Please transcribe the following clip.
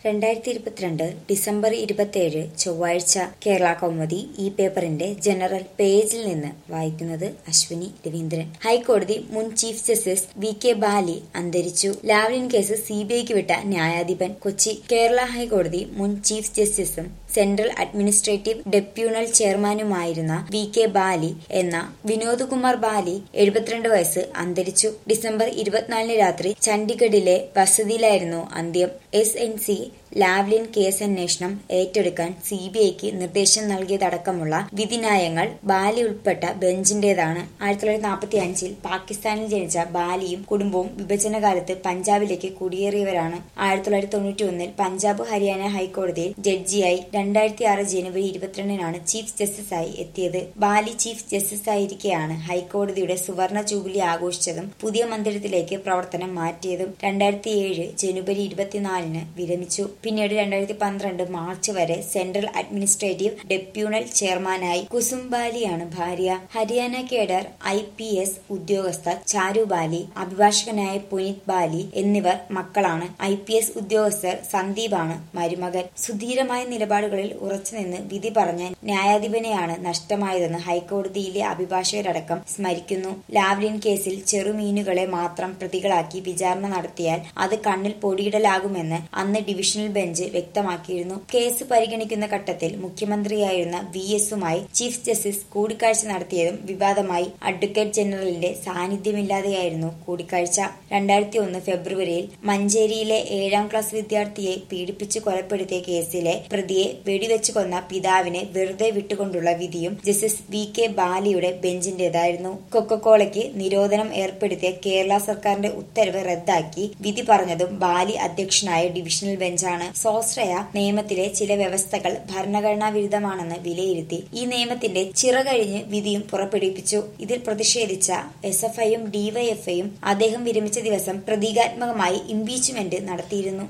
രണ്ടായിരത്തി ഇരുപത്തിരണ്ട് ഡിസംബർ ഇരുപത്തിയേഴ് ചൊവ്വാഴ്ച കേരള കൗമുദി ഈ പേപ്പറിന്റെ ജനറൽ പേജിൽ നിന്ന് വായിക്കുന്നത് അശ്വിനി രവീന്ദ്രൻ ഹൈക്കോടതി മുൻ chief justice V K Bali അന്തരിച്ചു ലാവ്ലിൻ കേസ് സിബിഐക്ക് വിട്ട ന്യായാധിപൻ കൊച്ചി കേരള ഹൈക്കോടതി മുൻ ചീഫ് ജസ്റ്റിസും സെൻട്രൽ അഡ്മിനിസ്ട്രേറ്റീവ് ഡെപ്യൂണൽ ചെയർമാനുമായിരുന്ന വി കെ ബാലി എന്ന വിനോദ് കുമാർ ബാലി എഴുപത്തിരണ്ട് വയസ്സ് അന്തരിച്ചു ഡിസംബർ ഇരുപത്തിനാലിന് രാത്രി ചണ്ഡീഗഡിലെ വസതിയിലായിരുന്നു അന്ത്യം S N C Lavalin case അന്വേഷണം ഏറ്റെടുക്കാൻ സിബിഐക്ക് നിർദ്ദേശം നൽകിയതടക്കമുള്ള വിധിന്യായങ്ങൾ ബാലി ഉൾപ്പെട്ട ബെഞ്ചിന്റേതാണ് ആയിരത്തി തൊള്ളായിരത്തി നാൽപ്പത്തി അഞ്ചിൽ പാകിസ്ഥാനിൽ ജനിച്ച ബാലിയും കുടുംബവും വിഭജനകാലത്ത് പഞ്ചാബിലേക്ക് കുടിയേറിയവരാണ് ആയിരത്തി തൊള്ളായിരത്തി തൊണ്ണൂറ്റി ഒന്നിൽ പഞ്ചാബ് ഹരിയാന ഹൈക്കോടതിയിൽ ജഡ്ജിയായി രണ്ടായിരത്തി ആറ് ജനുവരി ഇരുപത്തിരണ്ടിനാണ് ചീഫ് ജസ്റ്റിസായി എത്തിയത് ബാലി ചീഫ് ജസ്റ്റിസായിരിക്കെയാണ് ഹൈക്കോടതിയുടെ സുവർണ ജൂബിലി ആഘോഷിച്ചതും പുതിയ മന്ദിരത്തിലേക്ക് പ്രവർത്തനം മാറ്റിയതും രണ്ടായിരത്തി ഏഴ് ജനുവരി ഇരുപത്തിനാലിന് വിരമിച്ചു പിന്നീട് രണ്ടായിരത്തി പന്ത്രണ്ട് മാർച്ച് വരെ സെൻട്രൽ അഡ്മിനിസ്ട്രേറ്റീവ് ഡെപ്യൂണൽ ചെയർമാനായി കുസും ബാലിയാണ് ഭാര്യ Haryana cadre I P S ഉദ്യോഗസ്ഥ ചാരു ബാലി അഭിഭാഷകനായ പുനിത് ബാലി എന്നിവർ മക്കളാണ് ഐ പി എസ് ഉദ്യോഗസ്ഥർ സന്ദീപാണ് മരുമകൻ സുധീരമായ നിലപാടുകളിൽ ഉറച്ചുനിന്ന് വിധി പറഞ്ഞ ന്യായാധിപനെയാണ് നഷ്ടമായതെന്ന് ഹൈക്കോടതിയിലെ അഭിഭാഷകരടക്കം സ്മരിക്കുന്നു ലാവ്ലിൻ കേസിൽ ചെറുമീനുകളെ മാത്രം പ്രതികളാക്കി വിചാരണ നടത്തിയാൽ അത് കണ്ണിൽ പൊടിയിടലാകുമെന്ന് അന്ന് ഡിവിഷണൽ ബെഞ്ച് വ്യക്തമാക്കിയിരുന്നു കേസ് പരിഗണിക്കുന്ന ഘട്ടത്തിൽ മുഖ്യമന്ത്രിയായിരുന്ന വി എസുമായി ചീഫ് ജസ്റ്റിസ് കൂടിക്കാഴ്ച നടത്തിയതും വിവാദമായി അഡ്വക്കേറ്റ് ജനറലിന്റെ സാന്നിധ്യമില്ലാതെയായിരുന്നു കൂടിക്കാഴ്ച രണ്ടായിരത്തി ഒന്ന് ഫെബ്രുവരിയിൽ മഞ്ചേരിയിലെ ഏഴാം ക്ലാസ് വിദ്യാർത്ഥിയെ പീഡിപ്പിച്ച് കൊലപ്പെടുത്തിയ കേസിലെ പ്രതിയെ വെടിവെച്ച് കൊന്ന പിതാവിനെ വെറുതെ വിട്ടുകൊണ്ടുള്ള വിധിയും ജസ്റ്റിസ് വി കെ ബാലിയുടെ ബെഞ്ചിന്റേതായിരുന്നു കൊക്കക്കോളയ്ക്ക് നിരോധനം ഏർപ്പെടുത്തിയ കേരള സർക്കാരിന്റെ ഉത്തരവ് റദ്ദാക്കി വിധി പറഞ്ഞതും ബാലി അധ്യക്ഷനായ ഡിവിഷണൽ ബെഞ്ചാണ് സ്വാശ്രയ നിയമത്തിലെ ചില വ്യവസ്ഥകൾ ഭരണഘടനാ വിരുദ്ധമാണെന്ന് വിലയിരുത്തി ഈ നിയമത്തിന്റെ ചിറകഴിഞ്ഞ് വിധിയും പുറപ്പെടുവിപ്പിച്ചു ഇതിൽ പ്രതിഷേധിച്ച എസ് എഫ് ഐയും ഡിവൈഎഫ്ഐയും അദ്ദേഹം വിരമിച്ച ദിവസം പ്രതീകാത്മകമായി ഇംപീച്ച്മെന്റ് നടത്തിയിരുന്നു